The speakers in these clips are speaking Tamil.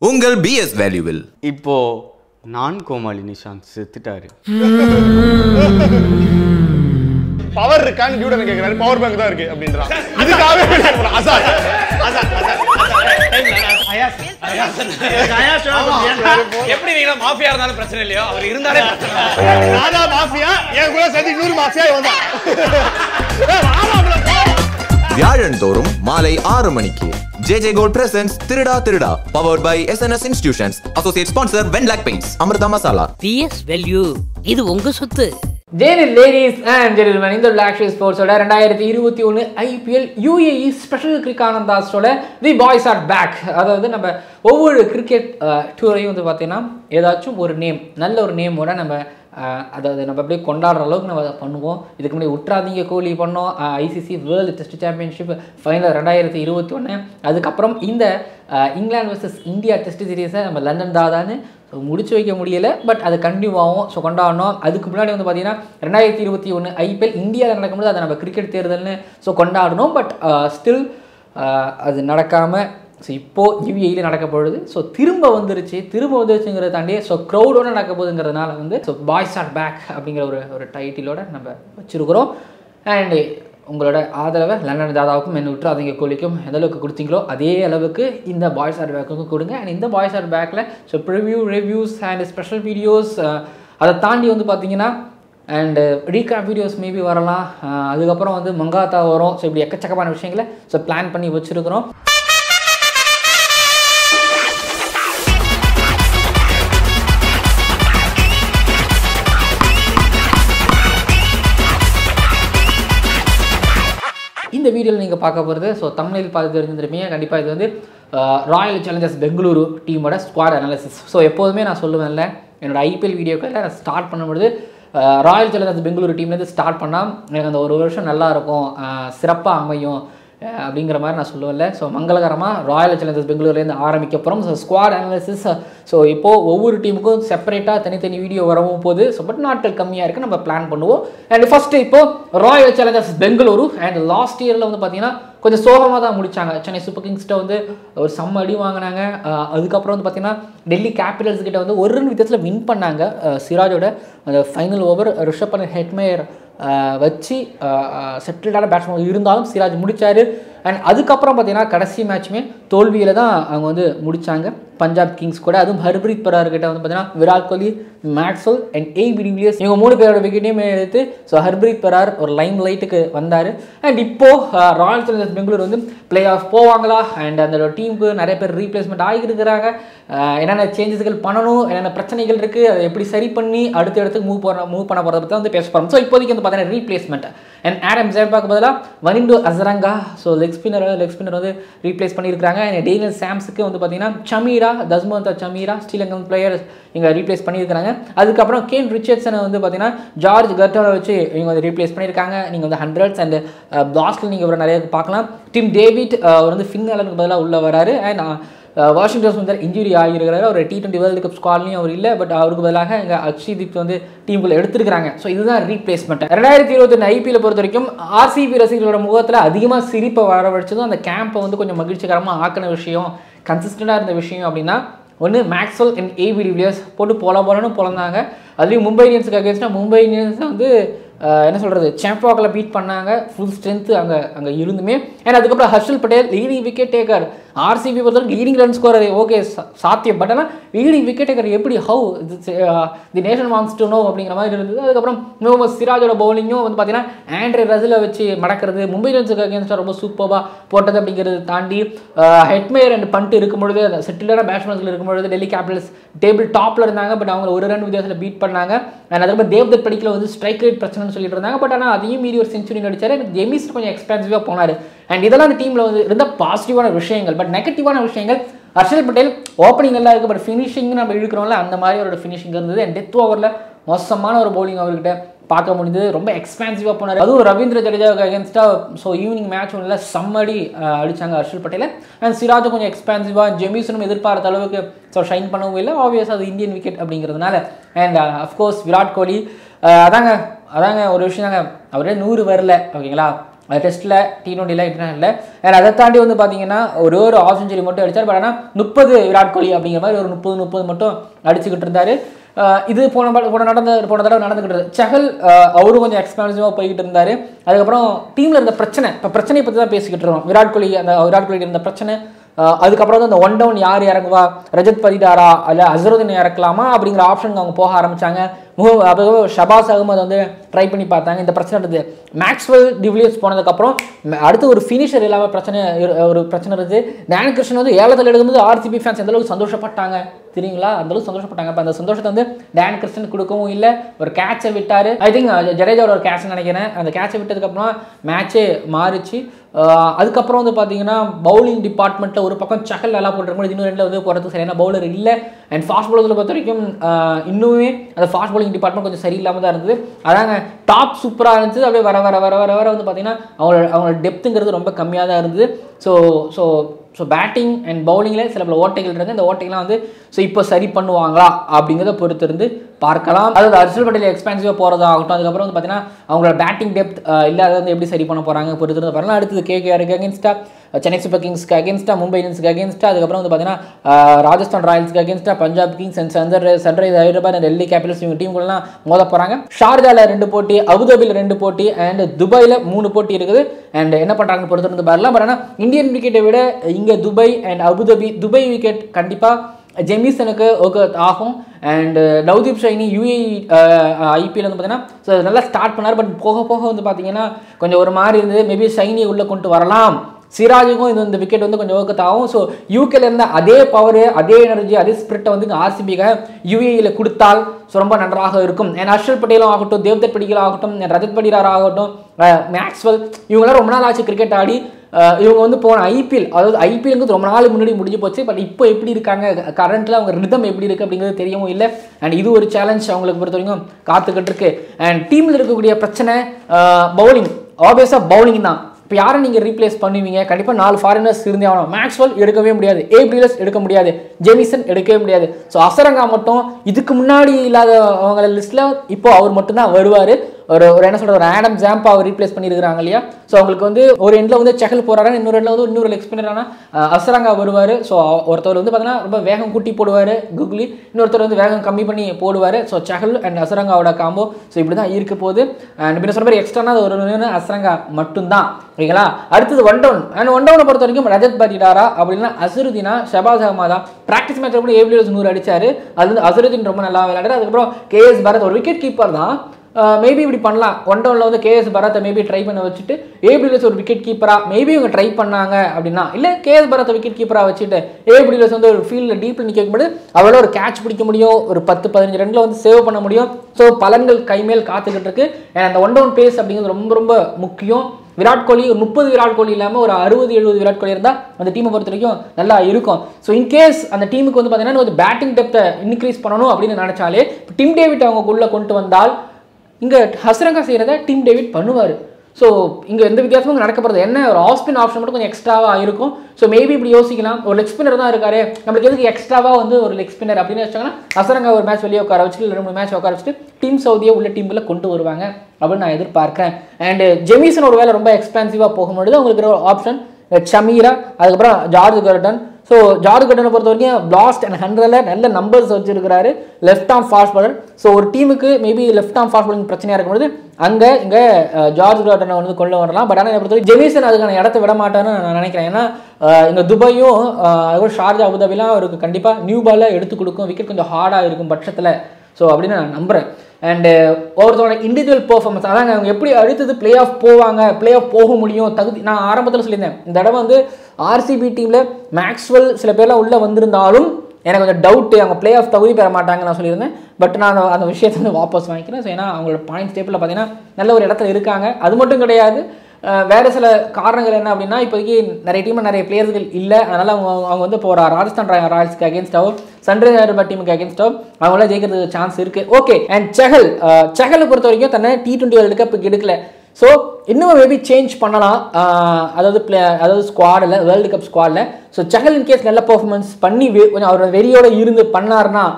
உங்கள் பிஎஸ் வேல்யூவில் இப்போ நான் கோமாளி நிஷாந்த் செத்துட்டாரு பவர் இருக்கான்னு டியூடன் கேக்குறாரு பவர் பேங்க் தான் இருக்கு அப்படின்றான் இதுக்காகவே வெளியே போறான். அசாத் எப்படி நீங்க மாஃபியா இருந்தாலும் பிரச்சனை இல்லையோ அவர் இருந்தாலே பிரச்சனை ராதா மாஃபியா என் கூட சேர்த்து இன்னொரு மாஃபியா வந்தான் வியாழன் தோறும் மாலை ஆறு மணிக்கு ஜே ஜே கோல்ட் பிரசன்ஸ் திருடா திருடா powered by SNS institutions associate sponsor Venlock paints Amrita masala PS value இது உங்க சொத்து ஜெயனில் லேடிஸ் அண்ட் ஜென்டில்மேன் இந்த லாக்ஷி ஸ்போர்ட்ஸோட ரெண்டாயிரத்தி இருபத்தி ஒன்று ஐபிஎல் யூஏஇ ஸ்பெஷல் கிரிக் ஆனந்தாஸோட தி பாய்ஸ் ஆர் பேக் அதாவது நம்ம ஒவ்வொரு கிரிக்கெட் டூரையும் வந்து பார்த்தீங்கன்னா ஏதாச்சும் ஒரு நேம் நல்ல ஒரு நேமோட நம்ம அஹ், அதாவது நம்ம அப்படியே கொண்டாடுற அளவுக்கு நம்ம அதை பண்ணுவோம் இதுக்கு முன்னாடி உற்றாதீங்க கோலி பண்ணோம் ICC world test championship final ரெண்டாயிரத்தி இருபத்தி ஒன்று அதுக்கப்புறம் இந்த அஹ், இங்கிலாந்து வர்சஸ் இந்தியா டெஸ்ட் சீரீஸை நம்ம லண்டன் தாதான்னு ஸோ முடிச்சு வைக்க முடியல பட் அது கண்டினியூ ஆகும் ஸோ கொண்டாடணும் அதுக்கு முன்னாடி வந்து பார்த்தீங்கன்னா ரெண்டாயிரத்தி இருபத்தி ஒன்று ஐபிஎல் இந்தியாவில் நடக்கும்போது அதை நம்ம கிரிக்கெட் தேர்தல்னு ஸோ கொண்டாடணும் பட் ஸ்டில் அது நடக்காமல் ஸோ இப்போது யூஏயில் நடக்க பொழுது ஸோ திரும்ப வந்துருச்சு திரும்ப வந்துருச்சுங்கிறத தாண்டி ஸோ க்ரௌடோட நடக்க போகுதுங்கிறதுனால வந்து ஸோ பாய்ஸ் ஆர் பேக் அப்படிங்கிற ஒரு ஒரு டைட்டிலோட நம்ம வச்சுருக்கிறோம் அண்ட் உங்களோட ஆதரவை லண்டன் தாதாவுக்கும் என்ன விட்டுறாதீங்க கோலிக்கும் எந்த அளவுக்கு கொடுத்தீங்களோ அதே அளவுக்கு இந்த பாய்ஸ் ஆர் பேக்குக்கும் கொடுங்க அண்ட் இந்த பாய்ஸ் ஆர் பேக்கில் so preview reviews and special videos அதை தாண்டி வந்து பார்த்தீங்கன்னா அண்டு ரீகாப் வீடியோஸ் மேபி வரலாம் அஹ் அதுக்கப்புறம் வந்து மங்காத்தா வரும் ஸோ இப்படி எக்கச்சக்கமான விஷயங்களை ஸோ பிளான் பண்ணி வச்சுருக்கிறோம் இந்த வீடியோவில் நீங்கள் பார்க்க போகிறது ஸோ தமிழில் பார்த்து தெரிஞ்சிருப்பீங்க கண்டிப்பாக இது வந்து ராயல் சேலஞ்சர்ஸ் பெங்களூரு டீமோட ஸ்குவாட் அனாலிசிஸ் ஸோ எப்போதுமே நான் சொல்லுவேன்ல என்னோட ஐபிஎல் வீடியோக்களில் நான் ஸ்டார்ட் பண்ணும்பொழுது ராயல் சேலஞ்சர்ஸ் பெங்களூரு டீம்லேருந்து ஸ்டார்ட் பண்ணால் எனக்கு அந்த ஒரு வருஷம் நல்லா இருக்கும் சிறப்பாக அமையும் அஹ் அப்படிங்கிற மாதிரி நான் சொல்லுவேன்ல ஸோ மங்களகரமாக ராயல் சேலஞ்சர்ஸ் பெங்களூர்லேருந்து ஆரம்பிக்க போகிறோம் ஸோ ஸ்குவாட் அனாலிசிஸ் ஸோ இப்போது ஒவ்வொரு டீமுக்கும் செப்பரேட்டாக தனித்தனி வீடியோ வரவும் போகுது ஸோ பட் நாட்கள் கம்மியாக இருக்குது நம்ம பிளான் பண்ணுவோம் அண்ட் ஃபஸ்ட்டு இப்போது royal challengers Bengaluru and last இயரில் வந்து பார்த்தீங்கன்னா கொஞ்சம் சோகமாக தான் முடிச்சாங்க சென்னை சூப்பர் கிங்ஸ்கிட்ட வந்து ஒரு செம்ம அடி வாங்கினாங்க அஹ் அதுக்கப்புறம் வந்து பார்த்தீங்கன்னா டெல்லி கேபிட்டல்ஸ் கிட்ட வந்து ஒரு ரன் வித்தியாசத்தில் வின் பண்ணாங்க அஹ் சிராஜோட அந்த ஃபைனல் ஓவர் ரிஷப் பண்ண ஹெட்மேயர் வச்சு செட்டில்டான பேட்ஸ்மேன் இருந்தாலும் சிராஜ் முடிச்சாரு அண்ட் அதுக்கப்புறம் பார்த்தீங்கன்னா கடைசி மேட்ச்சுமே தோல்வியில் தான் அவங்க வந்து முடிச்சாங்க பஞ்சாப் கிங்ஸ் கூட அதுவும் ஹர்ப்ரீத் பரார் கிட்ட வந்து பார்த்தீங்கன்னா Virat Kohli Maxwell and A B de Villiers இவங்க மூணு பேரோட விக்கெட்டையும் எடுத்து ஸோ ஹர்ப்ரீத் பரார் ஒரு லைம் லைட்டுக்கு வந்தார் அண்ட் இப்போது ராயல் சேலஞ்சர்ஸ் பெங்களூர் வந்து பிளே ஆஃப் போவாங்களா அண்ட் அந்த டீமுக்கு நிறைய பேர் ரீப்ளேஸ்மெண்ட் ஆகியிருக்கிறாங்க அஹ் என்னென்ன சேஞ்சஸ்கள் பண்ணணும் என்னென்ன பிரச்சனைகள் இருக்குது அதை எப்படி சரி பண்ணி அடுத்த இடத்துக்கு மூவ் பண்ண மூவ் பண்ண போகிறத பற்றி வந்து பேச போகிறோம் ஸோ இப்போதைக்கு வந்து பார்த்தீங்கன்னா ரீப்ளேஸ்மெண்ட் அண்ட் ஆடம் ஜெயபாக்கு பதிலாக Wanindu Hasaranga so leg spinner leg spinner வந்து ரீப்ளேஸ் பண்ணியிருக்காங்க அண்ட் டெய்லர் சாம்ஸுக்கு வந்து பார்த்தீங்கன்னா சமீரா தஸ்மந்த் சமீரா ஸ்ரீலங்கன் பிளேயர்ஸ் இங்கே ரீப்ளேஸ் பண்ணியிருக்காங்க அதுக்கப்புறம் கேன் ரிச்சர்ட்ஸனை வந்து பார்த்தீங்கன்னா ஜார்ஜ் கர்டோவை வச்சு இவங்க வந்து ரீப்ளேஸ் பண்ணியிருக்காங்க நீங்கள் வந்து ஹண்ட்ரட்ஸ் அண்ட் பிளாஸ்டில் நீங்கள் ஒரு நிறைய பார்க்கலாம் டிம் டேவிட் அவர் வந்து ஃபின் அலனுக்கு பதிலாக உள்ள வராரு அண்ட் வாஷிங்டன் சுந்தர் இன்ஜுரி ஆகியிருக்கிறாரு ஒரு டி டுவெண்ட்டி வேர்ல்டு கப் ஸ்குவாட்லையும் அவர் இல்லை பட் அவருக்கு பதிலாக இங்கே அக்ஷய்தீப் வந்து டீமுக்குள்ள எடுத்திருக்காங்க ஸோ இதுதான் ரீப்ளேஸ்மெண்ட் ரெண்டாயிரத்தி இருபத்தொன்று ஐபிஎல் பொறுத்த வரைக்கும் ஆர்சிபி ரசிகர்களோட முகத்தில் அதிகமாக சிரிப்பை வரவழைச்சதும் அந்த கேம்பை வந்து கொஞ்சம் மகிழ்ச்சிகரமாக ஆக்கின விஷயம் கன்சிஸ்டண்டாக இருந்த விஷயம் அப்படின்னா ஒன்று மேக்ஸ்வெல் அண்ட் ஏபி டிவிலியர்ஸ் போட்டு போல போலன்னு பிறந்தாங்க அதுலேயும் மும்பை இந்தியன்ஸுக்கு அகேன்ஸ்டாக மும்பை இந்தியன்ஸ் வந்து அஹ், என்ன சொல்கிறது சாம்பாக்கில் பீட் பண்ணாங்க ஃபுல் ஸ்ட்ரென்த்து அங்கே அங்கே இருந்துமே அண்ட் அதுக்கப்புறம் Harshal Patel leading wicket taker RCB பொறுத்தவரைக்கும் லீடிங் ரன் ஸ்கோரர் ஓகே சாத்தியம் பட் ஆனால் லீடிங் விக்கெட் டேக்கர் எப்படி how the nation wants to know அப்படிங்கிற மாதிரி இருந்தது அதுக்கப்புறம் முகமது சிராஜோட பவுலிங்கும் வந்து பார்த்தீங்கன்னா ஆண்ட்ரே ரசில் வச்சு மடக்கிறது மும்பை இந்தியன்ஸுக்கு அகேன்ஸ்டாக ரொம்ப சூப்பராக போட்டது அப்படிங்கிறது தாண்டி ஹெட்மேயர் அண்ட் பண்ட் இருக்கும் பொழுது அந்த செட்டிலான பேட்ஸ்மேன்ஸ்கள் இருக்கும் பொழுது டெல்லி கேபிட்டல்ஸ் டேபிள் டாப்பில் இருந்தாங்க பட் அவங்க ஒரு ரன் வித்தியாசத்தில் பீட் பண்ணாங்க அண்ட் அதுக்கப்புறம் தேவ்தத் படிக்கல வந்து ஸ்ட்ரைக் ரேட் பிரச்சனைன்னு சொல்லிட்டு இருந்தாங்க பட் ஆனால் அதையும் மீறி ஒரு செஞ்சுரி நடிச்சார் ஜெமிஸ் கொஞ்சம் எக்ஸ்பென்சிவாக போனார் அண்ட் இதெல்லாம் அந்த டீமில் வந்து இருந்த பாசிட்டிவான விஷயங்கள் பட் நெகட்டிவான விஷயங்கள் ஹர்ஷல் பட்டேல் ஓப்பனிங் நல்லா இருக்குது பட் ஃபினிஷிங் நம்ம இழுக்கிறோம்ல அந்த மாதிரி அவரோட ஃபினிஷிங் இருந்தது அண்ட் டெத் ஓவரில் மோசமான ஒரு பவுலிங் அவர்கிட்ட பார்க்க முடியுது ரொம்ப எக்ஸ்பான்சிவாக போனார் அதுவும் ரவீந்திர ஜடேஜாவுக்கு அகேன்ஸ்டாக ஸோ ஈவினிங் மேட்ச் ஒன்றில் செம்மடி அஹ், அடிச்சாங்க ஹர்ஷல் பட்டேல அண்ட் சிராஜும் கொஞ்சம் எக்ஸ்பான்சிவாக ஜெமிசனும் எதிர்பார்த்த அளவுக்கு ஸோ ஷைன் பண்ணவும் இல்லை ஆப்வியஸ் அது இந்தியன் விக்கெட் அப்படிங்கிறதுனால அண்ட் அஃப்கோர்ஸ் விராட் கோலி அஹ், அதாங்க அதாங்க ஒரு விஷயம் தாங்க அவரே நூறு வரல ஓகேங்களா டெஸ்ட்டில் டி டுவெண்ட்டியில் இன்டர்நேஷனலில் அண்ட் அதை தாண்டி வந்து பார்த்தீங்கன்னா ஒரு ஒரு ஆஃப் செஞ்சுரி மட்டும் அடிச்சார் பட் ஆனால் முப்பது விராட் கோலி அப்படிங்கிற மாதிரி ஒரு முப்பது முப்பது மட்டும் அடிச்சுக்கிட்டு இருந்தார் அஹ் இது போன ப- போன நடந்த போன தடவை நடந்துக்கிட்டு இருந்தது சஹல் அஹ் அவரும் கொஞ்சம் எக்ஸ்பான்சிவாக போய்கிட்டு இருந்தார் அதுக்கப்புறம் டீமில் இருந்த பிரச்சனை இப்போ பிரச்சனையை பற்றி தான் பேசிக்கிட்டு இருக்கோம் விராட் கோலி அந்த விராட் கோலி இருந்த பிரச்சனை அஹ் அதுக்கப்புறம் வந்து அந்த ஒன் டவுன் யார் இறங்குவா ரஜத் பதிடாரா அல்ல அசருதீன் இறக்கலாமா அப்படிங்கிற ஆப்ஷன் அவங்க போக ஆரம்பிச்சாங்க முக அதுக்கப்புறம் ஷபாஸ் அகமது வந்து ட்ரை பண்ணி பார்த்தாங்க இந்த பிரச்சனை இருந்தது மேக்ஸ்வெல் டிவிலியர்ஸ் போனதுக்கப்புறம் ம- அடுத்து ஒரு ஃபினிஷர் இல்லாமல் பிரச்சனை இரு- ஒரு பிரச்சனை இருந்தது டேன் கிருஷ்ணன் வந்து ஏலத்தில் எடுக்கும்போது ஆர்சிபி ஃபேன்ஸ் எந்த அளவுக்கு சந்தோஷப்பட்டாங்க தெரியுங்களா அந்த அளவுக்கு சந்தோஷப்பட்டாங்க அப்போ அந்த சந்தோஷத்தை வந்து டேன் கிருஷ்ணன் கொடுக்கவும் இல்லை ஒரு கேட்சை விட்டார் ஐ திங்க் ஜடேஜாவோட ஒரு கேட்ச் நினைக்கிறேன் அந்த கேட்சை விட்டதுக்கப்புறம் மேட்ச்சே மாறிச்சு அஹ் அதுக்கப்புறம் வந்து பார்த்தீங்கன்னா பவுலிங் டிபார்ட்மெண்ட்டில் ஒரு பக்கம் சகல் நல்லா போட்டுருக்கும் இன்னும் ரெண்டில் வந்து போகிறதுக்கு சரியான பவுலர் இல்லை அண்ட் ஃபாஸ்ட் பவுலர்ஸில் பொறுத்த வரைக்கும் அஹ் இன்னுமே அந்த ஃபாஸ்ட் bowling டிபார்ட்மெண்ட் கொஞ்சம் சரியில்லாமல் தான் இருந்தது அதாங்க டாப் சூப்பராக இருந்துச்சு அப்படியே வர வர வர வர வர வந்து பார்த்தீங்கன்னா அவங்களோட அவங்களோட டெப்த்துங்கிறது ரொம்ப கம்மியாக தான் இருந்தது so so so batting and பவுலிங்கில் சில பல ஓட்டைகள் இருக்கு இந்த ஓட்டைகள்லாம் வந்து ஸோ இப்போ சரி பண்ணுவாங்களா அப்படிங்கிறத பொறுத்து இருந்து பார்க்கலாம் அதாவது அர்ஜுன் பட்டேல் எக்ஸ்பென்சிவாக போகிறதாகட்டும் அதுக்கப்புறம் வந்து பார்த்தீங்கன்னா அவங்களோட பேட்டிங் டெப்த் இல்லாத வந்து எப்படி சரி பண்ண போகிறாங்க பொறுத்து இருந்து வரலாம் அடுத்தது கேகேஆருக்கு அகேன்ஸ்டாக சென்னை சூப்பர் கிங்ஸ்க்கு அகேன்ஸ்டாக மும்பை இந்தியன்ஸ்க்கு அகேன்ஸ்டாக அதுக்கப்புறம் வந்து பார்த்தீங்கன்னா ஆஹ், ராஜஸ்தான் ராயல்ஸ்க்கு அகேன்ஸ்டாக பஞ்சாப் கிங்ஸ் அண்ட் சன்சர் sunrise Hyderabad and Delhi capitals இவங்க டீம்கள்லாம் மோத போகிறாங்க ஷார்ஜாவில் ரெண்டு போட்டி அபுதாபியில் ரெண்டு போட்டி அண்ட் துபாயில் மூணு போட்டி இருக்குது அண்ட் என்ன பண்ணுறாங்கன்னு பொறுத்து இருந்து வரலாம் பட் ஆனால் இந்தியன் விக்கெட்டை விட இங்கே Dubai and Abu Dhabi Dubai wicket கண்டிப்பாக ஜெமிசனுக்கு ஓகே ஆகும் and Navdeep Saini UA IPL வந்து பார்த்தீங்கன்னா ஸோ நல்லா ஸ்டார்ட் பண்ணார் பட் போக போக வந்து பார்த்தீங்கன்னா கொஞ்சம் ஒரு மாதிரி இருந்தது மேபி ஷைனியை உள்ளே கொண்டு வரலாம் சிராஜுக்கும் இது இந்த விக்கெட் வந்து கொஞ்சம் ஒர்க் ஆகும் ஸோ யூகேல இருந்த அதே பவர் அதே எனர்ஜி அதே ஸ்பிரிட்டை வந்து ஆர்சிபிக்காக யூஏயில் கொடுத்தால் ஸோ ரொம்ப நன்றாக இருக்கும் அண்ட் ஹர்ஷல் பட்டேலும் ஆகட்டும் தேவ்தத் படிக்கல் ஆகட்டும் and ரஜத் படிரார் ஆகட்டும் மேக்ஸ்வெல் இவங்களாம் ரொம்ப நாள் ஆச்சு கிரிக்கெட் ஆடி அஹ் இவங்க வந்து போன ஐபிஎல் அதாவது ஐபிஎல்ங்கிறது ரொம்ப நாள் முன்னாடி முடிஞ்சு போச்சு பட் இப்போ எப்படி இருக்காங்க கரண்ட்டில் அவங்க ரிதம் எப்படி இருக்குது அப்படிங்கிறது தெரியவும் இல்லை அண்ட் இது ஒரு சேலஞ்ச் அவங்களுக்கு பொறுத்த வரைக்கும் காத்துக்கிட்டு இருக்கு அண்ட் டீமில் இருக்கக்கூடிய பிரச்சனை பவுலிங் ஆப்வியஸாக பவுலிங் தான் இப்போ யாரை நீங்கள் ரீப்ளேஸ் பண்ணுவீங்க கண்டிப்பாக நாலு ஃபாரினர்ஸ் இருந்தே ஆகணும் மேக்ஸ்வெல் எடுக்கவே முடியாது ஏப்ரிலஸ் எடுக்க முடியாது ஜெமிசன் எடுக்கவே முடியாது ஸோ அசரங்கா மட்டும் இதுக்கு முன்னாடி இல்லாத அவங்க லிஸ்ட்டில் இப்போ அவர் மட்டும்தான் வருவார் ஒரு ஒரு என்ன சொல்ற ஒரு ஆடம் ஜாம்பா அவர் ரீப்ளேஸ் பண்ணியிருக்கிறாங்க இல்லையா ஸோ அவங்களுக்கு வந்து ஒரு எண்டில் வந்து செகல் போறாரு இன்னொரு எண்டில் வந்து இன்னொரு லெக் ஸ்பின்னரான அசரங்கா வருவார் ஸோ ஒருத்தர் வந்து பார்த்தீங்கன்னா ரொம்ப வேகம் கூட்டி போடுவார் குக்லி இன்னொருத்தர் வந்து வேகம் கம்மி பண்ணி போடுவார் ஸோ சஹல் அண்ட் அசரங்காவோட காம்போ ஸோ இப்படி தான் இருக்க போகுது அண்ட் பின்ன சொன்ன மாதிரி எக்ஸ்ட்ரானா ஒரு ஒன்று அசரங்கா மட்டும்தான் ஓகேங்களா அடுத்தது ஒன் டவுன் அண்ட் ஒன் டவுனை பொறுத்த வரைக்கும் ரஜத் பட்டிடாரா அப்படின்னா அசருதீனா ஷபாஸ் அகமதா ப்ராக்டிஸ் மேட்ச் கூட ஏபிஎஸ் நூறு அடிச்சாரு அது வந்து அசருதீன் ரொம்ப நல்லா விளையாடுறாரு அதுக்கப்புறம் கேஎஸ் பரத் ஒரு விக்கெட் கீப்பர் தான் மேபி இப்படி பண்ணலாம் ஒன் டவுனில் வந்து கேஎஸ் பரத்தை மேபி ட்ரை பண்ண வச்சுட்டு ஏபிஎஸ் ஒரு விக்கெட் கீப்பராக மேபி இவங்க ட்ரை பண்ணாங்க அப்படின்னா இல்லை கேஎஸ் பரத்தை விக்கெட் கீப்பராக வச்சுட்டு ஏபிஎஸ் வந்து ஒரு ஃபீல்டில் டீப்பில் நிற்க வைக்கும்போது அவளால் ஒரு கேட்ச் பிடிக்க முடியும் ஒரு பத்து பதினஞ்சு ரன்ல வந்து சேவ் பண்ண முடியும் ஸோ பலன்கள் கைமேல் காத்துக்கிட்டு இருக்கு And அந்த ஒன் டவுன் பேஸ் அப்படிங்கிறது ரொம்ப ரொம்ப முக்கியம் விராட் கோலி ஒரு முப்பது விராட் கோலி இல்லாமல் ஒரு அறுபது எழுபது விராட் கோலி இருந்தால் அந்த டீமை பொறுத்த வரைக்கும் நல்லா இருக்கும் ஸோ இன்கேஸ் அந்த டீமுக்கு வந்து பார்த்தீங்கன்னா ஒரு பேட்டிங் டெப்த்தை இன்க்ரீஸ் பண்ணணும் அப்படின்னு நினச்சாலே இப்போ டிம் டேவிட் அவங்க உள்ள கொண்டு வந்தால் இங்கே ஹசரங்கா செய்கிறத டீம் டேவிட் பண்ணுவார் ஸோ இங்கே எந்த வித்தியாசமும் நடக்க போகிறது என்ன ஒரு ஆஃப் ஸ்பின் ஆப்ஷன் மட்டும் கொஞ்சம் எக்ஸ்ட்ராவாக இருக்கும் ஸோ மேபி இப்படி யோசிக்கலாம் ஒரு லெக் ஸ்பின்னர் தான் இருக்காரு நம்மளுக்கு எதுக்கு எக்ஸ்ட்ராவாக வந்து ஒரு லெக் ஸ்பின்னர் அப்படின்னு வச்சாங்கன்னா ஹசரங்கா ஒரு மேட்ச் வெளியே உட்கார வச்சுட்டு இல்லை ரெண்டு மூணு மேட்ச் உட்கார வச்சுட்டு டீம் சவுதியை உள்ள டீமில் கொண்டு வருவாங்க அப்படின்னு நான் எதிர்பார்க்குறேன் அண்ட் ஜெமிசன் ஒரு வேலை ரொம்ப எக்ஸ்பென்சிவாக போகும்பொழுது அவங்களுக்கு ஒரு ஆப்ஷன் ஷமீரா அதுக்கப்புறம் ஜார்ஜ் கர்டன் ஸோ ஜார்ஜ் கர்டனை பொறுத்த வரைக்கும் பிளாஸ்ட் அண்ட் ஹண்ட்ரடில் நல்ல நம்பர்ஸ் வச்சிருக்கிறாரு left arm fast bowler so ஒரு டீமுக்கு maybe left arm fast bowling பிரச்சனையாக இருக்கும்போது அங்கே இங்கே ஜார்ஜ் கர்டனை வந்து கொண்டு வரலாம் பட் ஆனால் என்னை பொறுத்த வரைக்கும் ஜெமிசன் அதுக்கான இடத்த விட மாட்டான்னு நான் நினைக்கிறேன் ஏன்னா அஹ், இங்கே துபாயும் அஹ், அதுக்கப்புறம் ஷார்ஜா அபுதாபிலாம் அவருக்கு கண்டிப்பாக நியூ பாலில் எடுத்து கொடுக்கும் விக்கெட் கொஞ்சம் ஹார்டாக இருக்கும் பட்சத்தில் ஸோ அப்படின்னு நான் நம்புகிறேன் அண்டு ஒருத்தரோட இண்டிவிஜுவல் பெர்ஃபார்மன்ஸ் அதாங்க அவங்க எப்படி அடுத்தது ப்ளே ஆஃப் போவாங்க ப்ளே ஆஃப் போக முடியும் தகுதி நான் ஆரம்பத்தில் சொல்லியிருந்தேன் இந்த தடவை வந்து ஆர்சிபி டீமில் மேக்ஸ்வெல் சில பேர்லாம் உள்ளே வந்திருந்தாலும் எனக்கு கொஞ்சம் டவுட்டு அவங்க ப்ளே ஆஃப் தகுதி பெற மாட்டாங்க நான் சொல்லியிருந்தேன் பட் நான் அந்த- அந்த விஷயத்தை வந்து வாபஸ் வாங்கிக்கிறேன் ஸோ ஏன்னா அவங்களோட பாயிண்ட்ஸ் டேபிளில் பார்த்தீங்கன்னா நல்ல ஒரு இடத்துல இருக்காங்க அது மட்டும் கிடையாது அஹ் வேற சில காரணங்கள் என்ன அப்படின்னா இப்போதைக்கு நிறைய டீமில் நிறைய பிளேயர்கள் இல்லை அதனால் அவங்க அவங்க வந்து இப்போ ஒரு ராஜஸ்தான் ராய- ராயல்ஸ்க்கு அகேன்ஸ்டாவோ சன்ரைஸ் ஹைதராபாத் டீமுக்கு அகேன்ஸ்டாவோ அவங்களாம் ஜெயிக்கிறதுக்கு சான்ஸ் இருக்குது ஓகே அண்ட் செஹல் அஹ் செஹலை பொறுத்த வரைக்கும் தன்னை டி டுவெண்ட்டி வேர்ல்டு கப் எடுக்கல ஸோ இன்னும் மேபி சேஞ்ச் பண்ணலாம் அஹ் அதாவது பிளே அதாவது ஸ்குவாடில் வேர்ல்டு கப் ஸ்குவாடில் ஸோ செஹல் இன்கேஸ் நல்ல பர்ஃபார்மன்ஸ் பண்ணி வெ- கொஞ்சம் அவரோட வெறியோட இருந்து பண்ணாருன்னா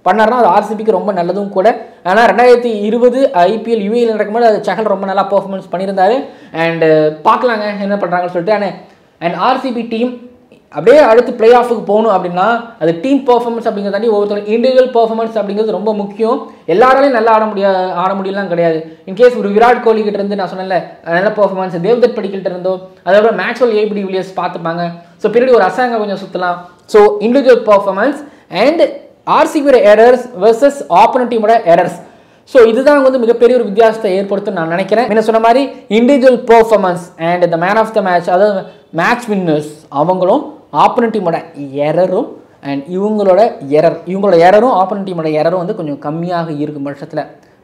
பண்ணாருன்னா அது ஆர்சிபிக்கு ரொம்ப நல்லதும் கூட ஆனால் ரெண்டாயிரத்தி இருபது ஐபிஎல் யூஏயில் நடக்கும்போது அது சஹல் ரொம்ப நல்லா பெர்ஃபார்மன்ஸ் பண்ணியிருந்தாரு அண்டு பார்க்கலாங்க என்ன பண்ணுறாங்கன்னு சொல்லிட்டு ஆனால் அண்ட் ஆர்சிபி டீம் அப்படியே அடுத்து பிளே ஆஃபுக்கு போகணும் அப்படின்னா அது டீம் பெர்ஃபார்மன்ஸ் அப்படிங்கிறத தாண்டி ஒவ்வொருத்தரும் இண்டிவிஜுவல் பெர்ஃபார்மன்ஸ் அப்படிங்கிறது ரொம்ப முக்கியம் எல்லாராலையும் நல்லா ஆட முடியா ஆட முடியலாம் கிடையாது இன்கேஸ் ஒரு விராட் கோலி கிட்ட இருந்து நான் சொன்னேன்ல நல்ல பெர்ஃபார்மன்ஸ் தேவ்தத் படிக்கிட்ட இருந்தோ அதோட மேக்ஸ்வெல் ஏபிடி வில்லியர்ஸ் பார்த்துப்பாங்க ஸோ பின்னாடி ஒரு அசாங்க கொஞ்சம் சுற்றலாம் ஸோ இண்டிவிஜுவல் பெர்ஃபார்மன்ஸ் அண்ட் ஆர்சிபியோட எரர்ஸ் வெர்சஸ் ஆப்போனன்ட் டீமோட எரர்ஸ் ஸோ இதுதான் வந்து மிகப்பெரிய ஒரு வித்தியாசத்தை ஏற்படுத்தும் நான் நினைக்கிறேன் என்ன சொன்ன மாதிரி இண்டிவிஜுவல் பெர்ஃபார்மன்ஸ் அண்ட் இந்த மேன் ஆஃப் த மேட்ச் அதாவது மேட்ச் வின்னர்ஸ் அவங்களும் ஆப்போனன்ட் டீமோட எரரும் அண்ட் இவங்களோட எரர் இவங்களோட எரரும் ஆப்போனன்ட் டீமோட எரரும் வந்து கொஞ்சம் கம்மியாக இருக்கும் பட்சத்தில்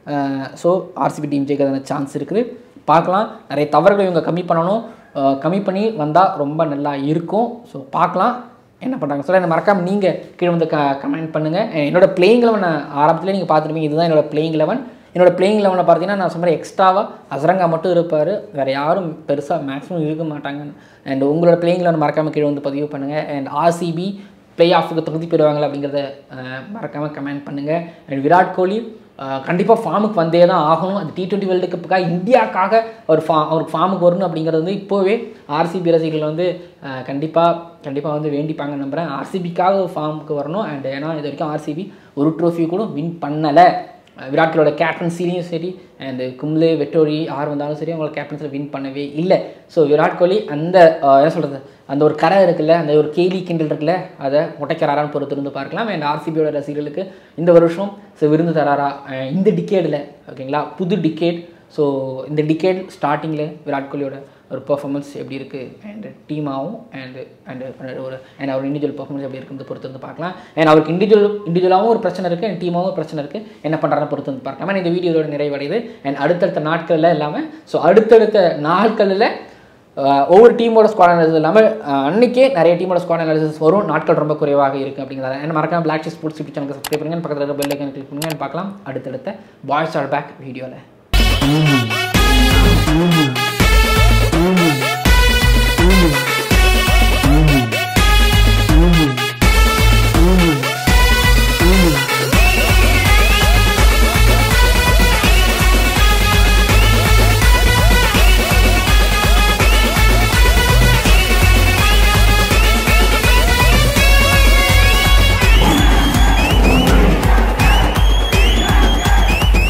ஸோ ஆர்சிபி டீம் ஜெயிக்கிறதான சான்ஸ் இருக்குது பார்க்கலாம் நிறைய தவறுகளை இவங்க கம்மி பண்ணணும் அஹ் கம்மி பண்ணி வந்தால் ரொம்ப நல்லா இருக்கும் ஸோ பார்க்கலாம் என்ன பண்ணுறாங்க சொல்ல என்ன மறக்காம நீங்கள் கீழே வந்து க கமெண்ட் பண்ணுங்கள் என்னோட பிளேயிங் லெவன் ஆரம்பத்திலே நீங்கள் பார்த்துருப்பீங்க இதுதான் என்னோட பிளேயிங் லெவன் என்னோட பிளேயிங் லெவனில் பார்த்தீங்கன்னா நான் சொன்ன மாதிரி எக்ஸ்ட்ராவாக அசரங்கா மட்டும் இருப்பார் வேறு யாரும் பெருசாக மேக்ஸிமம் இருக்க மாட்டாங்க அண்ட் உங்களோட பிளேயிங் லெவன் மறக்காம கீழே வந்து பதிவு பண்ணுங்கள் அண்ட் ஆர்சிபி பிளே ஆஃபுக்கு தகுதி பெறுவாங்களா அப்படிங்கிறத மறக்காமல் கமெண்ட் பண்ணுங்கள் அண்ட் விராட் கோலி கண்டிப்பாக ஃபார்முக்கு வந்தே தான் ஆகணும் அது டி டுவெண்ட்டி வேர்ல்டு கப்புக்காக இந்தியாக்காக ஒரு ஃபா அவருக்கு ஃபார்முக்கு வரணும் அப்படிங்கிறது வந்து இப்போவே ஆர்சிபி ரசிகர்கள் வந்து கண்டிப்பாக கண்டிப்பாக வந்து வேண்டிப்பாங்க நம்புகிறேன் ஆர்சிபிக்காக ஒரு ஃபார்முக்கு வரணும் அண்ட் ஏன்னா இது வரைக்கும் ஆர்சிபி ஒரு ட்ரோஃபி கூட வின் பண்ணலை விராட் கோலியோட கேப்டன்சிலையும் சரி அண்ட் கும்ளே வெட்டோரி யார் வந்தாலும் சரி அவங்களோட கேப்டன்சியில் வின் பண்ணவே இல்லை ஸோ விராட் கோலி அந்த அஹ், என்ன சொல்கிறது அந்த ஒரு கரை இருக்குல்ல அந்த ஒரு கேலி கிண்டல் இருக்குல்ல அதை முட்டைக்கிறாரான்னு பொறுத்து இருந்து பார்க்கலாம் அண்ட் ஆர்சிபியோட ரசிகர்களுக்கு இந்த வருஷம் ஸோ விருந்து தராரா அஹ், இந்த டிக்கேடில் ஓகேங்களா புது டிக்கேட் ஸோ இந்த டிக்கேட் ஸ்டார்டிங்கில் விராட் கோலியோட ஒரு பெர்ஃபார்மன்ஸ் எப்படி இருக்குது அண்ட் டீமாகவும் அண்ட் அண்ட் ஒரு அண்ட் அவர் இண்டிவிஜுவல் பெர்ஃபார்மன்ஸ் எப்படி இருக்குன்னு பொறுத்து வந்து பார்க்கலாம் அண்ட் அவருக்கு இண்டிவிஜுவல் இண்டிவிஜுவலாகவும் ஒரு பிரச்சனை இருக்குது அண்ட் டீமாகவும் ஒரு பிரச்சனை இருக்குது என்ன பண்ணுறாருன்னு பொறுத்து வந்து பார்க்கலாம் And இந்த வீடியோட நிறைவடையுது அண்ட் அடுத்தடுத்த நாட்களில் இல்லாமல் ஸோ அடுத்தடுத்த நாட்களில் அஹ், ஒவ்வொரு டீமோட ஸ்குவாட் அனாலிசிஸ் இல்லாமல் அஹ், அன்னைக்கே நிறைய டீமோட ஸ்குவாட் அனாலிசிஸ் வரும் நாட்கள் ரொம்ப குறைவாக இருக்குது அப்படிங்கிறத என்ன மறக்காம பிளாக் ஷீட் ஸ்போர்ட்ஸ் யூடியூப் சேனலுக்கு சப்ஸ்கிரைப் பண்ணுங்க பக்கத்தில் இருக்க பெல் ஐக்கன் கிளிக் பண்ணுங்க and பார்க்கலாம் அடுத்தடுத்த பாய்ஸ் ஆர் பேக் வீடியோவில்